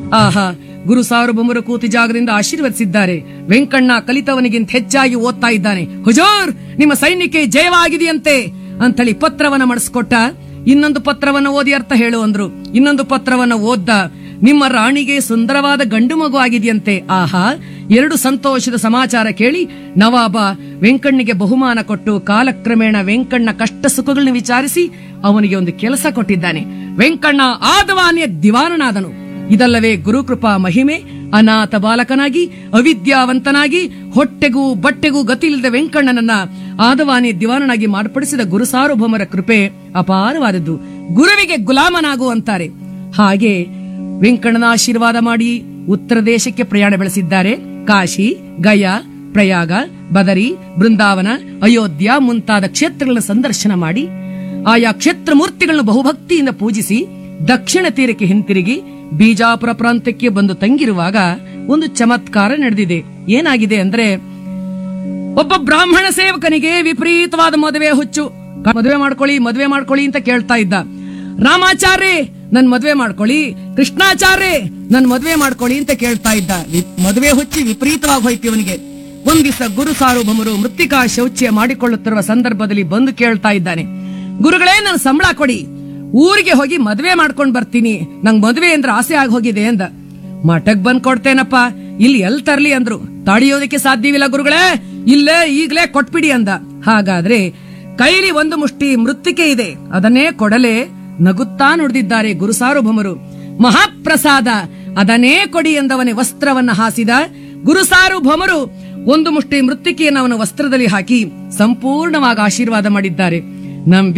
ಆಹಾ ಗುರು ಸಾರ್ವಭೌಮರು ಕೂತಿ ಜಾಗದಿಂದ ಆಶೀರ್ವದಿಸಿದ್ದಾರೆ ವೆಂಕಣ್ಣ ಕಲಿತವನಿಗಿಂತ ಹೆಚ್ಚಾಗಿ ಓದ್ತಾ ಇದ್ದಾನೆ ಹುಜೂರ್ ನಿಮ್ಮ ಸೈನ್ಯಕ್ಕೆ ಜಯವಾಗಿದೆಯಂತೆ ಅಂತೇಳಿ ಪತ್ರವನ್ನ ಮಾಡಿಸ್ಕೊಟ್ಟ ಇನ್ನೊಂದು ಪತ್ರವನ್ನ ಓದಿ ಅರ್ಥ ಹೇಳು ಅಂದ್ರು ಇನ್ನೊಂದು ಪತ್ರವನ್ನ ಓದ್ದ ನಿಮ್ಮ ರಾಣಿಗೆ ಸುಂದರವಾದ ಗಂಡು ಮಗು ಆಗಿದೆಯಂತೆ ಆಹಾ ಎರಡು ಸಂತೋಷದ ಸಮಾಚಾರ ಕೇಳಿ ನವಾಬ ವೆಂಕಣ್ಣಿಗೆ ಬಹುಮಾನ ಕೊಟ್ಟು ಕಾಲಕ್ರಮೇಣ ವೆಂಕಣ್ಣ ಕಷ್ಟ ಸುಖಗಳನ್ನ ವಿಚಾರಿಸಿ ಅವನಿಗೆ ಒಂದು ಕೆಲಸ ಕೊಟ್ಟಿದ್ದಾನೆ ವೆಂಕಣ್ಣ ಆದವಾನಿಯ ದಿವಾನನಾದನು ಇದಲ್ಲವೇ ಗುರುಕೃಪಾ ಮಹಿಮೆ ಅನಾಥ ಬಾಲಕನಾಗಿ ಅವಿದ್ಯಾವಂತನಾಗಿ ಹೊಟ್ಟೆಗೂ ಬಟ್ಟೆಗೂ ಗತಿಯಿಲ್ಲದ ವೆಂಕಣ್ಣನನ್ನ ಆದವಾನಿ ದಿವಾನನಾಗಿ ಮಾರ್ಪಡಿಸಿದ ಗುರು ಸಾರ್ವಭೌಮರ ಕೃಪೆ ಅಪಾರವಾದದ್ದು ಗುರುವಿಗೆ ಗುಲಾಮನಾಗು ಅಂತಾರೆ ಹಾಗೆ ವೆಂಕಣ್ಣನ ಆಶೀರ್ವಾದ ಮಾಡಿ ಉತ್ತರ ದೇಶಕ್ಕೆ ಪ್ರಯಾಣ ಬೆಳೆಸಿದ್ದಾರೆ ಕಾಶಿ ಗಯಾ ಪ್ರಯಾಗ ಬದರಿ ಬೃಂದಾವನ ಅಯೋಧ್ಯ ಮುಂತಾದ ಕ್ಷೇತ್ರಗಳನ್ನು ಸಂದರ್ಶನ ಮಾಡಿ ಆಯಾ ಕ್ಷೇತ್ರ ಮೂರ್ತಿಗಳನ್ನು ಬಹುಭಕ್ತಿಯಿಂದ ಪೂಜಿಸಿ ದಕ್ಷಿಣ ತೀರಕ್ಕೆ ಹಿಂತಿರುಗಿ ಬೀಜಾಪುರ ಪ್ರಾಂತ್ಯಕ್ಕೆ ಬಂದು ತಂಗಿರುವಾಗ ಒಂದು ಚಮತ್ಕಾರ ನಡೆದಿದೆ ಏನಾಗಿದೆ ಅಂದ್ರೆ ಒಬ್ಬ ಬ್ರಾಹ್ಮಣ ಸೇವಕನಿಗೆ ವಿಪರೀತವಾದ ಮದುವೆ ಹುಚ್ಚು ಕ- ಮದುವೆ ಮಾಡ್ಕೊಳ್ಳಿ ಮದುವೆ ಮಾಡ್ಕೊಳ್ಳಿ ಅಂತ ಕೇಳ್ತಾ ಇದ್ದ ರಾಮಾಚಾರ್ಯ ನನ್ ಮದುವೆ ಮಾಡ್ಕೊಳ್ಳಿ ಕೃಷ್ಣಾಚಾರ್ಯ ನನ್ ಮದುವೆ ಮಾಡ್ಕೊಳ್ಳಿ ಅಂತ ಕೇಳ್ತಾ ಇದ್ದ ವಿ- ಮದುವೆ ಹುಚ್ಚಿ ವಿಪರೀತವಾಗಿ ಹೋಯ್ತು ಇವನಿಗೆ ಒಂದ್ ದಿವಸ ಗುರು ಸಾರ್ವಭೌಮರು ಮೃತ್ತಿಕಾ ಶೌಚ್ಯ ಮಾಡಿಕೊಳ್ಳುತ್ತಿರುವ ಸಂದರ್ಭದಲ್ಲಿ ಬಂದು ಕೇಳ್ತಾ ಇದ್ದಾನೆ ಗುರುಗಳೇ ನನ್ ಸಂಬಳ ಕೊಡಿ ಊರಿಗೆ ಹೋಗಿ ಮದುವೆ ಮಾಡ್ಕೊಂಡ್ ಬರ್ತೀನಿ ನಂಗ್ ಮದುವೆ ಅಂದ್ರೆ ಆಸೆ ಆಗಿ ಹೋಗಿದೆ ಅಂದ ಮಠಕ್ ಬಂದ್ ಕೊಡ್ತೇನಪ್ಪ ಇಲ್ಲಿ ಎಲ್ ತರ್ಲಿ ಅಂದ್ರು ತಡೆಯೋದಕ್ಕೆ ಸಾಧ್ಯವಿಲ್ಲ ಗುರುಗಳೇ ಇಲ್ಲೇ ಈಗ್ಲೇ ಕೊಟ್ಬಿಡಿ ಅಂದ ಹಾಗಾದ್ರೆ ಕೈಲಿ ಒಂದು ಮುಷ್ಟಿ ಮೃತ್ತಿಕೆ ಇದೆ ಅದನ್ನೇ ಕೊಡಲೆ ನಗುತ್ತಾ ನುಡಿದಿದ್ದಾರೆ ಗುರು ಸಾರ್ವಭೌಮರು ಮಹಾಪ್ರಸಾದ ಅದನ್ನೇ ಕೊಡಿ ಎಂದವನೇ ವಸ್ತ್ರವನ್ನ ಹಾಸಿದ ಗುರು ಸಾರ್ವಭೌಮರು ಒಂದು ಮುಷ್ಟಿ ಮೃತ್ತಿಕೆಯನ್ನು ಅವನ ವಸ್ತ್ರದಲ್ಲಿ ಹಾಕಿ ಸಂಪೂರ್ಣವಾಗಿ ಆಶೀರ್ವಾದ ಮಾಡಿದ್ದಾರೆ ನಂಬಿ